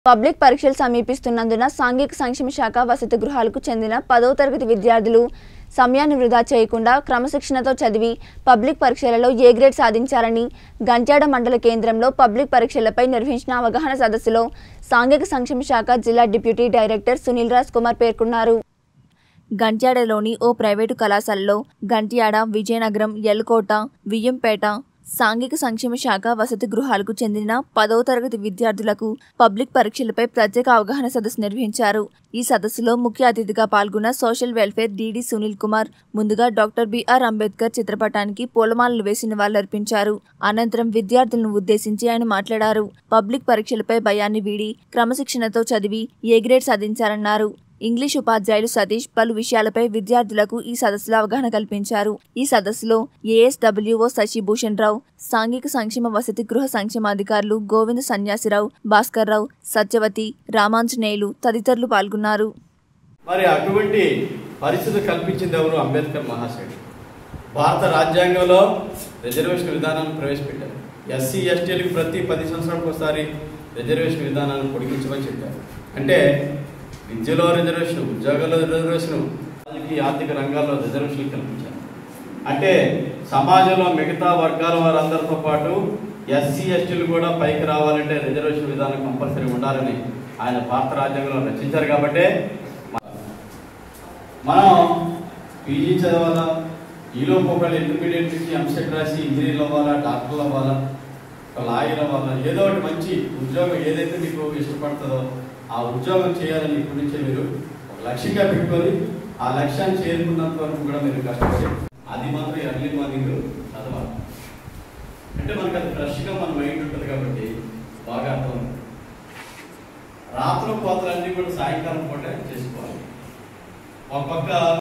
Public పరీక్షలు సమీపిస్తున్నందున సాంఘిక సంక్షేమ శాఖ వసతి గృహాలకు చెందిన పదవ తరగతి విద్యార్థులు సమయాన్ని వృధా చేయకుండా క్రమశిక్షణతో చదివి పబ్లిక్ పరీక్షలలో ఏ గ్రేడ్ సాధించాలని గంట్యాడ మండల కేంద్రంలో పబ్లిక్ పరీక్షలపై నిర్వహించిన అవగాహన సదస్సులో సాంఘిక సంక్షేమ శాఖ జిల్లా డిప్యూటీ డైరెక్టర్ సునీల్ రాజ్ కుమార్ పేర్కొన్నారు గంట్యాడలోని ఓ ప్రైవేటు కళాశాలలో గంట్యాడ విజయనగరం ఎల్కోట వియ్యంపేట సాంఘిక సంక్షేమ శాఖ వసతి గృహాలకు చెందిన పదవ తరగతి విద్యార్థులకు పబ్లిక్ పరీక్షలపై ప్రత్యేక అవగాహన సదస్సు నిర్వహించారు ఈ సదస్సులో ముఖ్య అతిథిగా పాల్గొన్న social welfare DD Sunil Kumar ముందుగా డాక్టర్ బిఆర్ అంబేద్కర్ చిత్రపటానికి పూలమాలలు వేసి నివాళులర్పించారు అనంతరం విద్యార్థులను ఉద్దేశించి ఆయన మాట్లాడారు పబ్లిక్ పరీక్షలపై భయాన్ని వీడి క్రమశిక్షణతో చదివి ఏ గ్రేడ్ సాధించారన్నారు ఇంగ్లీష్ ఉపాధ్యాయులు సతీష్ పలు విషయాలపై విద్యార్థులకు ఈ సదస్సులో అవగాహన కల్పించారు ఈ సదస్సులో ఏఎస్డబ్ల్యూఓ శశిభూషణ్ రావు సాంఘిక సంక్షేమ వసతి గృహ సంక్షేమాధికారులు గోవింద సన్యాసిరావు భాస్కర్ రావు సత్యవతి రామాంజనేయులు తదితరులు పాల్గొన్నారు మరి అటువంటి పరిస్థితి కల్పించింది ఎవరు అంబేద్కర్ మహాశయుడు భారత రాజ్యాంగంలో రిజర్వేషన్ విధానాన్ని ప్రవేశపెట్టారు ఎస్సీ ఎస్టీలకు ప్రతి పది సంవత్సరాలకు ఒకసారి రిజర్వేషన్ విధానాన్ని పొడిగించమని చెప్పారు అంటే విద్యలో రిజర్వేషన్ ఉద్యోగాల్లో రిజర్వేషన్ రాజకీయ ఆర్థిక రంగాల్లో రిజర్వేషన్ కల్పించారు అంటే సమాజంలో మిగతా వర్గాల వారందరితో పాటు ఎస్సీ ఎస్టీలు కూడా పైకి రావాలంటే రిజర్వేషన్ విధానం కంపల్సరీ ఉండాలని ఆయన భారత రాజ్యాంగంలో రచించారు కాబట్టే మనం పీజీ చదవాలా ఈలోపు ఒకళ్ళు ఇంటర్మీడియట్ నుంచి ఎంసెట్ రాసి ఇంజనీర్లు అవ్వాలా డాక్టర్లు అవ్వాలా ఒక లాయర్ అవ్వాలా ఏదో ఒకటి మంచి ఉద్యోగం ఏదైతే మీకు ఇష్టపడుతుందో ఆ ఉద్యోగం చేయాలని ఇప్పటి నుంచే మీరు ఒక లక్ష్యంగా పెట్టుకొని ఆ లక్ష్యాన్ని చేరుకున్నంత వరకు కూడా మీరు కష్టపడి అది మాత్రం ఎర్లీ మార్నింగ్ చదవాలి అంటే మనకి అది ఫ్రెష్గా మన మైండ్ ఉంటుంది కాబట్టి బాగా అర్థం అవుతుంది. రాత్రి పోతలన్నీ కూడా సాయంకాలం పూట చేసుకోవాలి ఒక పక్క